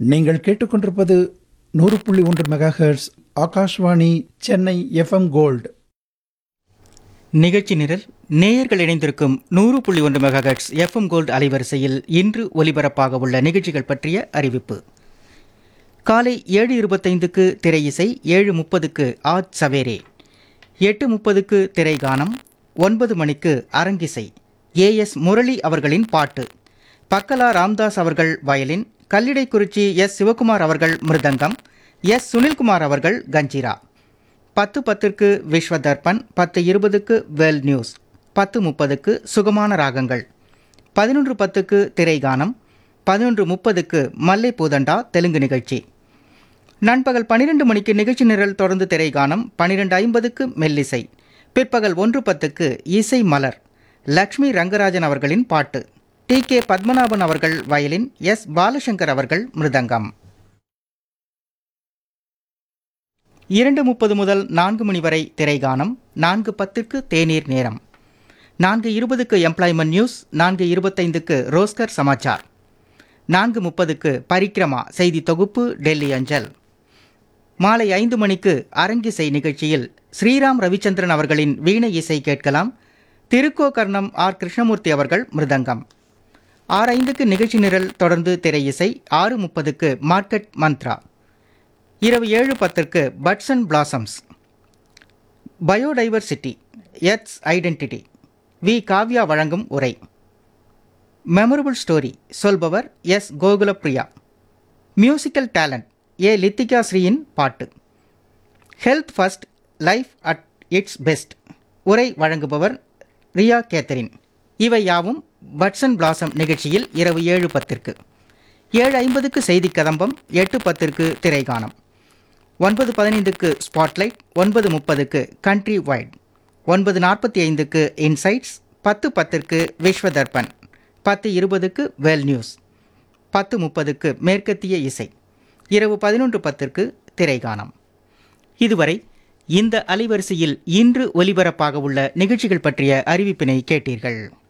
நீங்கள் கேட்டுக்கொண்டிருப்பது நூறு புள்ளி ஒன்று megahertz Akashvani Chennai FM gold நிகழ்ச்சி நிரல் நேயர்கள் இணைந்திருக்கும் நூறு புள்ளி ஒன்று மெகாஹெட்ஸ் எஃப்எம் கோல்டு அலைவரிசையில் இன்று ஒலிபரப்பாக உள்ள நிகழ்ச்சிகள் பற்றிய அறிவிப்பு காலை ஏழு இருபத்தைந்துக்கு திரை இசை ஏழு முப்பதுக்கு ஆஜ் சவேரே எட்டு முப்பதுக்கு திரை கானம் ஒன்பது மணிக்கு அரங்கிசை ஏ எஸ் முரளி அவர்களின் பாட்டு பக்கலா ராம்தாஸ் அவர்கள் வயலின் கல்லிடைக்குறிச்சி எஸ் சிவகுமார் அவர்கள் மிருதங்கம் எஸ் சுனில்குமார் அவர்கள் கஞ்சிரா பத்து பத்திற்கு விஸ்வ தர்ப்பன் பத்து இருபதுக்கு வெல் நியூஸ் பத்து முப்பதுக்கு சுகமான ராகங்கள் பதினொன்று பத்துக்கு திரைகானம் பதினொன்று முப்பதுக்கு மல்லை பூதண்டா தெலுங்கு நிகழ்ச்சி நண்பகல் பன்னிரெண்டு மணிக்கு நிகழ்ச்சி நிரல் தொடர்ந்து திரைகானம் பன்னிரெண்டு ஐம்பதுக்கு மெல்லிசை பிற்பகல் ஒன்று பத்துக்கு இசை மலர் லக்ஷ்மி ரங்கராஜன் அவர்களின் பாட்டு டி கே பத்மநாபன் அவர்கள் வயலின் எஸ் பாலசங்கர் அவர்கள் மிருதங்கம் இரண்டு முப்பது முதல் நான்கு மணி வரை திரைகானம் நான்கு பத்திற்கு தேநீர் நேரம் நான்கு இருபதுக்கு எம்ப்ளாய்மெண்ட் நியூஸ் நான்கு இருபத்தைந்துக்கு ரோஸ்கர் சமாச்சார் நான்கு முப்பதுக்கு பரிக்ரமா செய்தி தொகுப்பு டெல்லி அஞ்சல் மாலை ஐந்து மணிக்கு அரங்கிசை நிகழ்ச்சியில் ஸ்ரீராம் ரவிச்சந்திரன் அவர்களின் வீணை இசை கேட்கலாம் திருக்கோகர்ணம் ஆர் கிருஷ்ணமூர்த்தி அவர்கள் மிருதங்கம் ஆறு ஐந்துக்கு நிகழ்ச்சி நிரல் தொடர்ந்து திரை இசை ஆறு முப்பதுக்கு மார்க்கெட் மந்த்ரா இரவு ஏழு பத்திற்கு buds and blossoms biodiversity its identity V Kavya வழங்கும் உரை மெமரபிள் ஸ்டோரி சொல்பவர் S Gokulapriya musical talent A Lithika ஸ்ரீயின் பாட்டு health first life at its best உரை வழங்குபவர் ரியா கேத்தரின் இவை யாவும் பட்ஸ் அண்ட் பிளாசம் நிகழ்ச்சியில் இரவு ஏழு பத்திற்கு ஏழு ஐம்பதுக்கு செய்தி கதம்பம் எட்டு பத்திற்கு திரைகானம் ஒன்பது பதினைந்துக்கு ஸ்பாட்லைட் ஒன்பது முப்பதுக்கு கண்ட்ரி வைட் ஒன்பது நாற்பத்தி ஐந்துக்கு இன்சைட்ஸ் பத்து பத்திற்கு விஸ்வ தர்ப்பன் பத்து இருபதுக்கு வெல் நியூஸ் பத்து முப்பதுக்கு மேற்கத்திய இசை இரவு பதினொன்று பத்திற்கு திரைகானம் இதுவரை இந்த அலைவரிசையில் இன்று ஒலிபரப்பாக உள்ள நிகழ்ச்சிகள் பற்றிய அறிவிப்பினை கேட்டீர்கள்